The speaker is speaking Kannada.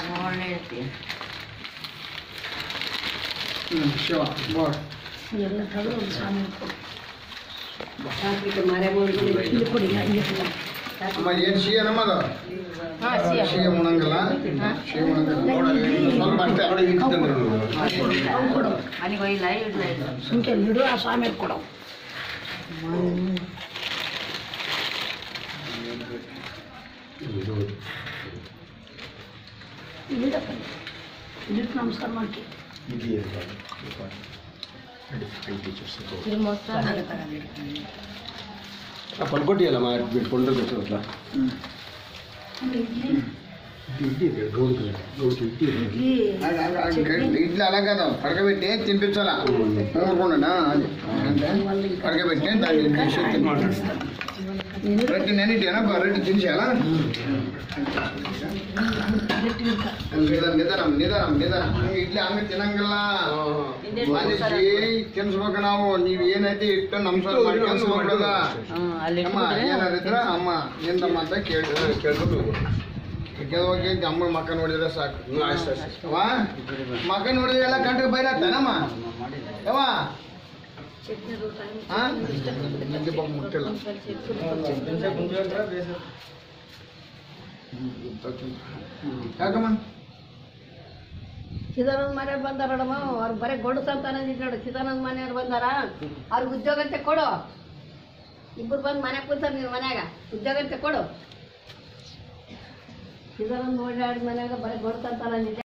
ಒಳ್ಳೆ ಇರ್ತೀಯ ಹ್ಞೂ ಶಿವ ಬೋರ್ ಎಲ್ಲ ತೆಗೆದು ಒಂದು ಸ್ವಾಮಿ ಕೊಡು ಇದು ಕೊಡಿ ಹಂಗೆ ಕೊಡು. ಅಮ್ಮ ಏನು ಸಿಹಿ ನಮ್ಮದು ಹಾ ಸಿಹಿ ಸಿಹಿ ಉಣಂಗಿಲ್ಲ ಸಿಹಿ ಉಣಂಗಿಲ್ಲ ಸ್ವಲ್ಪ ಅಷ್ಟೇ ಅವು ಕೊಡು ಮನೆಗೆ ಒಯ್ಲ ಇಡ್ಲ ಇದು ಸುಮ್ಕೆ ಇಡು ಆ ಸ್ವಾಮಿ ಕೊಡು ಇಲ್ಲಪ್ಪ ಇಲ್ಲಿಟ್ಟು ನಮಸ್ಕಾರ ಮಾಡ್ತಿ ಇದು ಮೊಸರು ಪಲ್ಕೊಟ್ಟಿಯಲ್ಲ ಮಾ ಬಿಟ್ಕೊಂಡು ಗೊತ್ತಲ್ಲ ఇట్లా అలాగదా పడకబెట్టి తినిపించాలా ఊరుకుండా అది అంటే పడకబెట్టి దాన్ని తీసి తినిపించాలి రొట్టి నేను ఇటేనా రొట్టి తినేసేయాలా నిదానం నిదానం నిదానం ಇಡ್ಲಿ ಹಂಗೆ ತಿನ್ನಂಗಿಲ್ಲ ಮನುಷ್ಯ ತಿನ್ಸ್ಬೇಕು ನಾವು ನೀವ್ ಏನೈತಿ ಇಟ್ಟು ನಮಸ್ಕಾರ ಮಾಡ್ಕೊಂಡು ಹೋಗ್ಬಿಡೋದ ಹ್ಮ್ ಅಲ್ಲಿ ಅಮ್ಮ ಏನಾರಿದ್ರ ಅಮ್ಮ ನಿಂದಮ್ಮ ಅಂತ ಕೇಳಿ ಕೇಳ್ಕೊಂಡು ಹೋಗಿ ಅಮ್ಮನ ಮಕ್ಕ ನೋಡಿದ್ರೆ ಸಾಕು ಅವ ಮಕ್ಕ ನೋಡಿದ್ರೆ ಎಲ್ಲ ಕಂಟಿಗೆ ಬೈರತ್ತನಮ್ಮ ಯಾವ ಹಾ ಮಂದಿ ಪಾಪ ಮುಟ್ಟಿಲ್ಲ ಯಾಕಮ್ಮ ಚಿದಾನಂದ ಮನೆಯವ್ರು ಬಂದಾರ ನೋಡಮ್ಮ ಅವ್ರು ಬರೀ ಗಂಡಸ ಅಂತ ಅನ್ನೋದಿದ್ ನೋಡು ಚಿದಾನಂದ ಮನೆಯವ್ರು ಬಂದಾರ ಅವ್ರಿಗೆ ಉದ್ಯೋಗ ಅಂತ ಕೊಡು ಇಬ್ಬರು ಬಂದು ಮನೆ ಕೂತಾರ ನೀನು ಮನ್ಯಾಗ ಉದ್ಯೋಗ ಅಂತ ಕೊಡು ಚಿದಾನಂದ ಓಡಾಡಿ ಮನ್ಯಾಗ ಬರೀ ಗಂಡಸ ಅಂತ ಅನ್ನೋದಿದ್ದೆ